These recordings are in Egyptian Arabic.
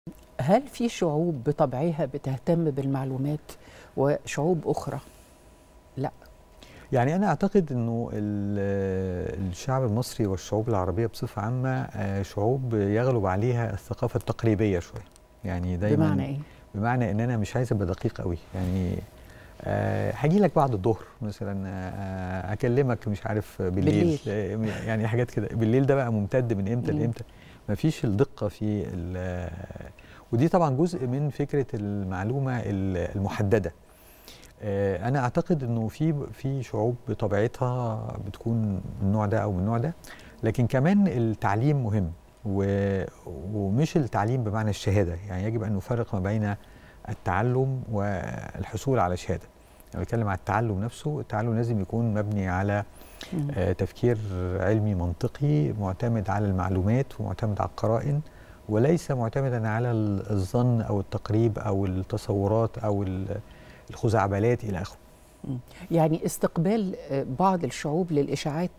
هل في شعوب بطبعها بتهتم بالمعلومات وشعوب أخرى لا يعني أنا أعتقد أنه ال- الشعب المصري والشعوب العربية بصفة عامة آه، شعوب يغلب عليها الثقافة التقريبية شوية يعني دايما بمعنى إيه؟ بمعنى ان انا مش عايز ابقى دقيق قوي يعني أه هاجي لك بعد الظهر مثلا آه، اكلمك مش عارف بالليل, بالليل. يعني حاجات كده بالليل ده بقى ممتد من امتى مم. لامتى مفيش الدقه في ال- ودي طبعا جزء من فكره المعلومه ال- المحدده آه، انا اعتقد انه في في شعوب بطبيعتها بتكون من النوع ده او من النوع ده لكن كمان التعليم مهم و- ومش التعليم بمعنى الشهاده يعني يجب ان نفرق ما بين التعلم والحصول على شهاده لو بتكلم على التعلم نفسه التعلم لازم يكون مبني على مم. آه، تفكير علمي منطقي معتمد على المعلومات ومعتمد على القرائن وليس معتمدا على ال- الظن او التقريب او التصورات او ال- الخزعبلات الى اخره يعني استقبال آه، بعض الشعوب للإشاعات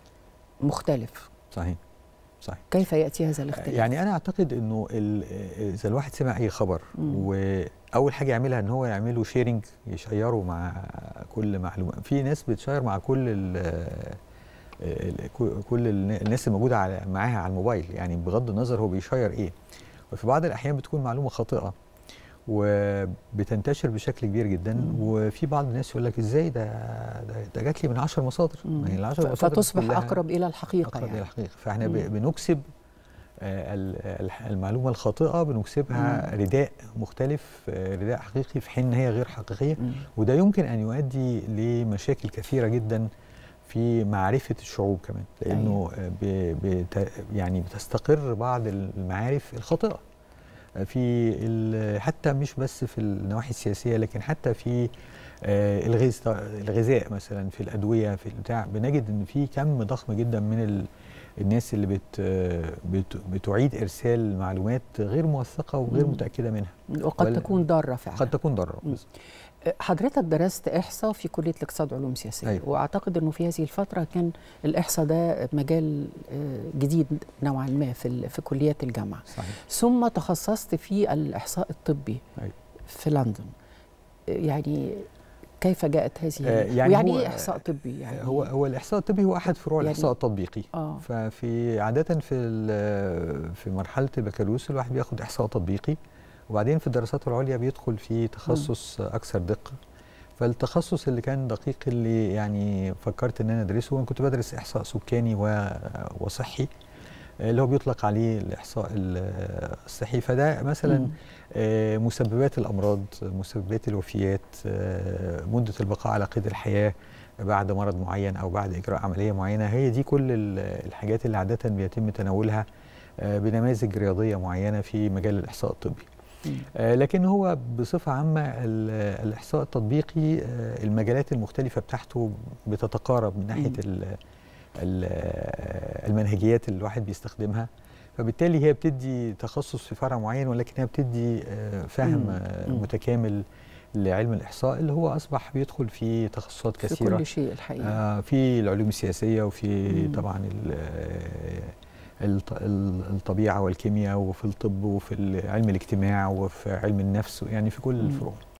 مختلف صحيح صحيح كيف يأتي هذا الاختلاف؟ يعني انا اعتقد انه ال- اذا الواحد سمع اي خبر مم. واول حاجه يعملها ان هو يعمله شيرنج يشيره مع كل معلومه في ناس بتشير مع كل ال ال- كل ال- الناس الموجوده على معاها على الموبايل يعني بغض النظر هو بيشير ايه وفي بعض الاحيان بتكون معلومه خاطئه وبتنتشر بشكل كبير جدا مم. وفي بعض الناس يقول لك ازاي ده ده, ده جات لي من 10 مصادر مم. ما هي ال 10 ف- مصادر فتصبح كلها- أقرب إلى الحقيقة أقرب إلى يعني الحقيقة فإحنا ب- مم. بنكسب آه، ال- ال- المعلومة الخاطئة بنكسبها رداء مختلف آه، رداء حقيقي في حين إن هي غير حقيقية مم. وده يمكن أن يؤدي لمشاكل كثيرة جدا في معرفة الشعوب كمان لأنه آه، ب- بت يعني بتستقر بعض المعارف الخاطئة آه، في ال- حتى مش بس في النواحي السياسية لكن حتى في آه، الغذاء الغذاء مثلا في الأدوية في البتاع بنجد إن في كم ضخم جدا من ال الناس اللي بت بت بتعيد ارسال معلومات غير موثقه وغير مم. متاكده منها وقد ولا- تكون ضارة فعلا قد تكون ضاره مم. حضرتك درست إحصاء في كلية الاقتصاد علوم سياسية أيوة. وأعتقد أنه في هذه الفترة كان الإحصاء ده مجال آه، جديد نوعا ما في ال- في كليات الجامعة صحيح ثم تخصصت في الإحصاء الطبي أيوة. في لندن آه، يعني كيف جاءت هذه آه، ال- يعني ويعني هو- إيه إحصاء طبي يعني هو هو الاحصاء الطبي هو احد فروع يعني- الاحصاء التطبيقي آه ففي عاده في ال- في مرحله البكالوريوس الواحد بياخد احصاء تطبيقي وبعدين في الدراسات العليا بيدخل في تخصص اكثر دقه فالتخصص اللي كان دقيق اللي يعني فكرت ان انا ادرسه انا كنت بدرس احصاء سكاني و- وصحي اللي هو بيطلق عليه الاحصاء ال- الصحي فده مثلا مم. آه، مسببات الامراض مسببات الوفيات آه، مده البقاء على قيد الحياه بعد مرض معين او بعد اجراء عمليه معينه هي دي كل ال- الحاجات اللي عاده بيتم تناولها آه، بنماذج رياضيه معينه في مجال الاحصاء الطبي مم. آه، لكن هو بصفه عامه ال- الاحصاء التطبيقي آه، المجالات المختلفه بتاعته بتتقارب من ناحيه مم. ال- ال- المنهجيات اللي الواحد بيستخدمها فبالتالي هي بتدي تخصص في فرع معين ولكنها بتدي آه، فهم مم. آه، مم. متكامل لعلم الاحصاء اللي هو اصبح بيدخل في تخصصات في كثيره كل شيء الحقيقة آه، في العلوم السياسيه وفي مم. طبعا ال- آه، الط- ال- الطبيعه والكيمياء وفي الطب وفي علم الاجتماع وفي علم النفس يعني في كل مم. الفروع